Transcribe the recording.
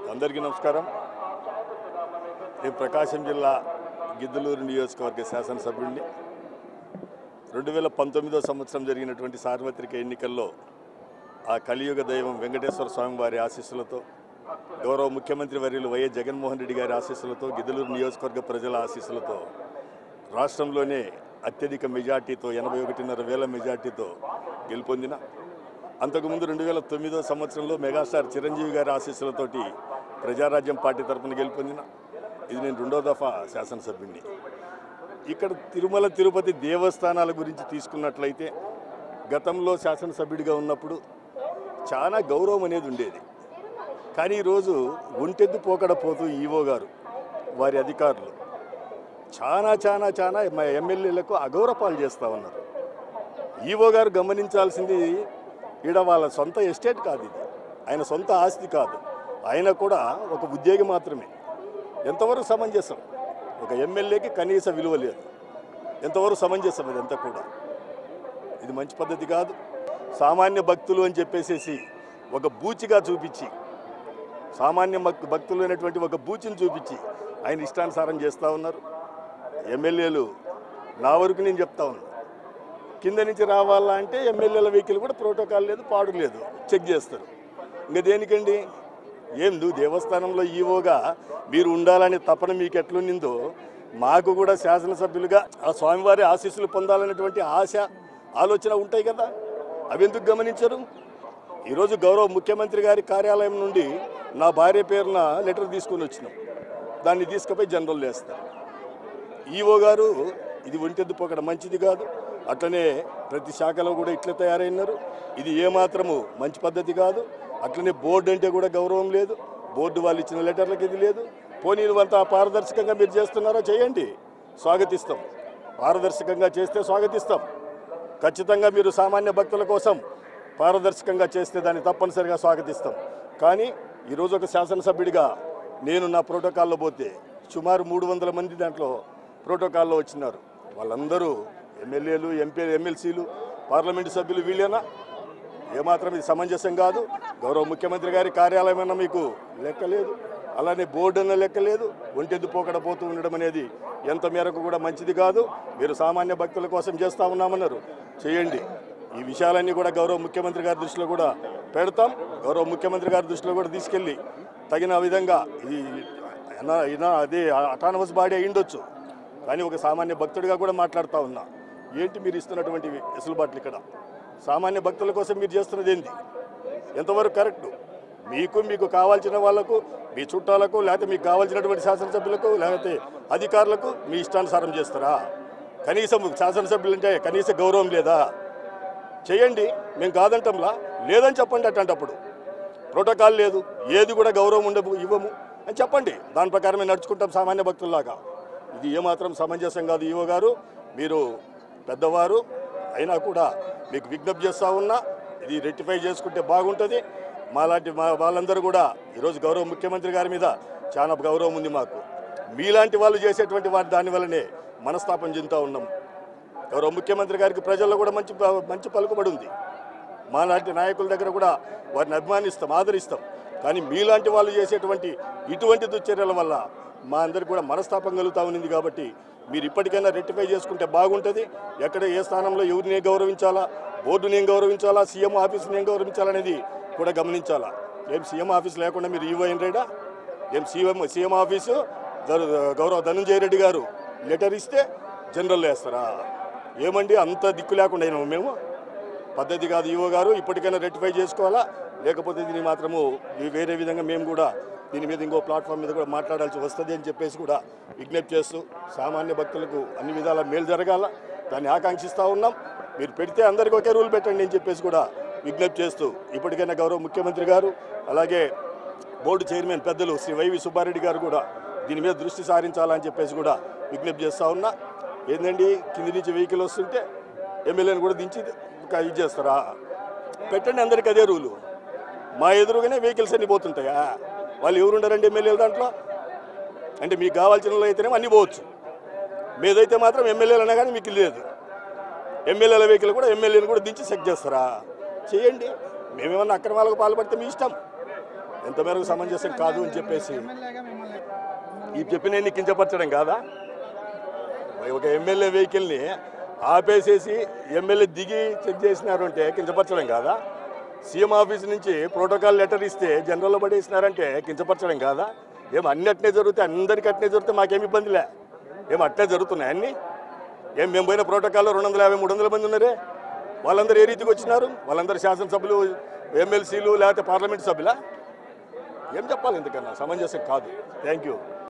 అందరికీ నమస్కారం నేను ప్రకాశం జిల్లా గిద్దలూరు నియోజకవర్గ శాసనసభ్యుడిని రెండు వేల పంతొమ్మిదో సంవత్సరం జరిగినటువంటి సార్వత్రిక ఎన్నికల్లో ఆ కలియుగ దైవం వెంకటేశ్వర స్వామి వారి ఆశీస్సులతో గౌరవ ముఖ్యమంత్రి వర్యులు వైఎస్ జగన్మోహన్ రెడ్డి గారి ఆశీస్సులతో గిద్దలూరు నియోజకవర్గ ప్రజల ఆశీస్సులతో రాష్ట్రంలోనే అత్యధిక మెజార్టీతో ఎనభై ఒకటిన్నర వేల మెజార్టీతో గెలుపొందిన అంతకుముందు రెండు వేల తొమ్మిదో సంవత్సరంలో మెగాస్టార్ చిరంజీవి గారి ఆశీస్సులతోటి ప్రజారాజ్యం పార్టీ తరఫున గెలుపొందిన ఇది నేను రెండో దఫా శాసనసభ్యుడిని ఇక్కడ తిరుమల తిరుపతి దేవస్థానాల గురించి తీసుకున్నట్లయితే గతంలో శాసనసభ్యుడిగా ఉన్నప్పుడు చాలా గౌరవం అనేది ఉండేది కానీ ఈరోజు ఒంటెద్దు పోకడ పోతూ ఈవో గారు వారి అధికారులు చాలా చాలా చాలా మా ఎమ్మెల్యేలకు అగౌరపాలు చేస్తూ ఉన్నారు ఈవో గారు గమనించాల్సింది ఈడ వాళ్ళ సొంత ఎస్టేట్ కాదు ఇది ఆయన సొంత ఆస్తి కాదు ఆయన కూడా ఒక ఉద్యోగి మాత్రమే ఎంతవరకు సమంజసం ఒక ఎమ్మెల్యేకి కనీస విలువ లేదు ఎంతవరకు సమంజసం ఇదంతా కూడా ఇది మంచి పద్ధతి కాదు సామాన్య భక్తులు అని చెప్పేసేసి ఒక బూచిగా చూపించి సామాన్య భక్- భక్తులు అనేటువంటి ఒక బూచిని చూపించి ఆయన ఇష్టానుసారం చేస్తూ ఉన్నారు ఎమ్మెల్యేలు నా వరకు నేను చెప్తా ఉన్నాను కింద నుంచి రావాలా అంటే ఎమ్మెల్యేల వెహికల్ కూడా ప్రోటోకాల్ లేదు పాడు లేదు చెక్ చేస్తారు ఇంకా దేనికండి ఏం నువ్వు దేవస్థానంలో ఈవోగా మీరు ఉండాలనే తపన మీకు ఎట్లుండిందో మాకు కూడా శాసనసభ్యులుగా ఆ స్వామివారి ఆశీస్సులు పొందాలనేటువంటి ఆశ ఆలోచన ఉంటాయి కదా అవి ఎందుకు గమనించరు ఈరోజు గౌరవ ముఖ్యమంత్రి గారి కార్యాలయం నుండి నా భార్య పేరున లెటర్ తీసుకొని వచ్చినాం దాన్ని తీసుకుపోయి జనరల్ వేస్తారు ఈఓ గారు ఇది ఒంటెద్దు పోకడ మంచిది కాదు అట్లనే ప్రతి శాఖలో కూడా ఇట్లా తయారైనారు ఇది ఏమాత్రము మంచి పద్ధతి కాదు అట్లనే బోర్డు అంటే కూడా గౌరవం లేదు బోర్డు వాళ్ళు ఇచ్చిన లెటర్లకు ఇది లేదు పోనీ అంతా పారదర్శకంగా మీరు చేస్తున్నారో చేయండి స్వాగతిస్తాం పారదర్శకంగా చేస్తే స్వాగతిస్తాం ఖచ్చితంగా మీరు సామాన్య భక్తుల కోసం పారదర్శకంగా చేస్తే దాన్ని తప్పనిసరిగా స్వాగతిస్తాం కానీ ఈరోజు ఒక శాసనసభ్యుడిగా నేను నా ప్రోటోకాల్లో పోతే సుమారు మూడు వందల మంది దాంట్లో ప్రోటోకాల్లో వచ్చినారు వాళ్ళందరూ ఎమ్మెల్యేలు ఎంపీ ఎమ్మెల్సీలు పార్లమెంటు సభ్యులు వీళ్ళేనా ఏమాత్రం ఇది సమంజసం కాదు గౌరవ ముఖ్యమంత్రి గారి కార్యాలయం అన్న మీకు లెక్క లేదు అలానే బోర్డు అన్న లెక్క లేదు ఒంటెద్దు పోకడ పోతూ ఉండడం అనేది ఎంత మేరకు కూడా మంచిది కాదు మీరు సామాన్య భక్తుల కోసం చేస్తా ఉన్నామన్నారు చేయండి ఈ విషయాలన్నీ కూడా గౌరవ ముఖ్యమంత్రి గారి దృష్టిలో కూడా పెడతాం గౌరవ ముఖ్యమంత్రి గారి దృష్టిలో కూడా తీసుకెళ్ళి తగిన విధంగా ఇది అయినా- అయినా అదే అటానమస్ బాడీ అయ్యిండొచ్చు కానీ ఒక సామాన్య భక్తుడిగా కూడా మాట్లాడుతూ ఉన్నా ఏంటి మీరు ఇస్తున్నటువంటి వెసులుబాట్లు ఇక్కడ సామాన్య భక్తుల కోసం మీరు చేస్తున్నది ఏంటి ఎంతవరకు కరెక్ట్ మీకు మీకు కావాల్సిన వాళ్ళకు మీ చుట్టాలకు లేకపోతే మీకు కావాల్సినటువంటి శాసనసభ్యులకు లేకపోతే అధికారులకు మీ ఇష్టానుసారం చేస్తారా కనీసం శాసనసభ్యులు అంటే కనీస గౌరవం లేదా చేయండి మేము కాదంటంలా లేదని చెప్పండి అట్టంటప్పుడు ప్రోటోకాల్ లేదు ఏది కూడా గౌరవం ఉండవు ఇవ్వము అని చెప్పండి దాని ప్రకారమే నడుచుకుంటాం సామాన్య భక్తుల్లాగా ఇది ఏమాత్రం సమంజసం కాదు ఈవో గారు మీరు పెద్దవారు అయినా కూడా మీకు విజ్ఞప్తి చేస్తూ ఉన్నా ఇది రెక్టిఫై చేసుకుంటే బాగుంటుంది మాలాంటి మా వాళ్ళందరూ కూడా ఈరోజు గౌరవ ముఖ్యమంత్రి గారి మీద చాలా గౌరవం ఉంది మాకు మీలాంటి వాళ్ళు చేసేటువంటి వారి దాని వల్లనే మనస్తాపం చెందుతూ ఉన్నాం గౌరవ ముఖ్యమంత్రి గారికి ప్రజల్లో కూడా మంచి మంచి పలుకుబడి ఉంది మాలాంటి నాయకుల దగ్గర కూడా వారిని అభిమానిస్తాం ఆదరిస్తాం కానీ మీలాంటి వాళ్ళు చేసేటువంటి ఇటువంటి దుశ్చర్యల వల్ల మా అందరికి కూడా మనస్తాపం కలుగుతూ ఉంది కాబట్టి మీరు ఇప్పటికైనా రెక్టిఫై చేసుకుంటే బాగుంటుంది ఎక్కడ ఏ స్థానంలో ఎవరిని ఏం గౌరవించాలా బోర్డుని ఏం గౌరవించాలా సీఎం ఆఫీస్ని ఏం గౌరవించాలనేది కూడా గమనించాలా ఏం సీఎం ఆఫీస్ లేకుండా మీరు ఈవో అయిన రేడా ఏం సీఎం సీఎం ఆఫీసు ధరు- గౌరవ ధనంజయ రెడ్డి గారు లెటర్ ఇస్తే జనరల్ వేస్తారా ఏమండి అంత దిక్కు లేకుండా అయినాము మేము పద్ధతి కాదు ఈవో గారు ఇప్పటికైనా రెక్టిఫై చేసుకోవాలా లేకపోతే దీన్ని మాత్రము ఈ వేరే విధంగా మేము కూడా దీని మీద ఇంకో ప్లాట్ఫామ్ మీద కూడా మాట్లాడాల్సి వస్తుంది అని చెప్పేసి కూడా విజ్ఞప్తి చేస్తూ సామాన్య భక్తులకు అన్ని విధాల మేలు జరగాల దాన్ని ఆకాంక్షిస్తూ ఉన్నాం మీరు పెడితే అందరికీ ఒకే రూల్ పెట్టండి అని చెప్పేసి కూడా విజ్ఞప్తి చేస్తూ ఇప్పటికైనా గౌరవ ముఖ్యమంత్రి గారు అలాగే బోర్డు చైర్మన్ పెద్దలు శ్రీ వైవి సుబ్బారెడ్డి గారు కూడా దీని మీద దృష్టి సారించాలని చెప్పేసి కూడా విజ్ఞప్తి చేస్తూ ఉన్నా ఏంటండి కింది నుంచి వెహికల్ వస్తుంటే ఎమ్మెల్యేని కూడా దించి ఇంకా ఇది చేస్తారా పెట్టండి అందరికి అదే రూలు మా ఎదురుగానే వెహికల్స్ అన్ని పోతుంటాయా వాళ్ళు ఎవరు ఉండరండి ఎమ్మెల్యేలు దాంట్లో అంటే మీకు కావాల్సిన వాళ్ళు అయితేనేమో అన్నీ పోవచ్చు మీదైతే మాత్రం ఎమ్మెల్యేలు అన్నా కానీ మీకు లేదు ఎమ్మెల్యేల వెహికల్ కూడా ఎమ్మెల్యేని కూడా దించి చెక్ చేస్తారా చేయండి మేమేమన్నా అక్రమాలకు పాల్పడితే మీ ఇష్టం ఎంతమేరకు సమంజసం కాదు అని చెప్పేసి ఎమ్మెల్యేగా మిమ్మల్ని ఈ చెప్పిన కించపరచడం కాదా ఒక ఎమ్మెల్యే వెహికల్ని ఆపేసేసి ఎమ్మెల్యే దిగి చెక్ చేసినారు అంటే కించపరచడం కాదా సీఎం ఆఫీస్ నుంచి ప్రోటోకాల్ లెటర్ ఇస్తే జనరల్లో పడేసినారంటే కించపరచడం కాదా ఏం అన్ని అట్నే జరుగుతాయి అందరికీ అట్నే జరిగితే మాకేం ఇబ్బందిలే ఏం అట్నే జరుగుతున్నాయి అన్ని ఏం మేము పోయిన ప్రోటోకాల్లో రెండు వందల యాభై మూడు వందల మంది ఉన్నారే వాళ్ళందరూ ఏ రీతికి వచ్చినారు వాళ్ళందరూ శాసనసభ్యులు ఎమ్మెల్సీలు లేకపోతే పార్లమెంట్ సభ్యులా ఏం చెప్పాలి ఇంతకన్నా సమంజసం కాదు థ్యాంక్ యూ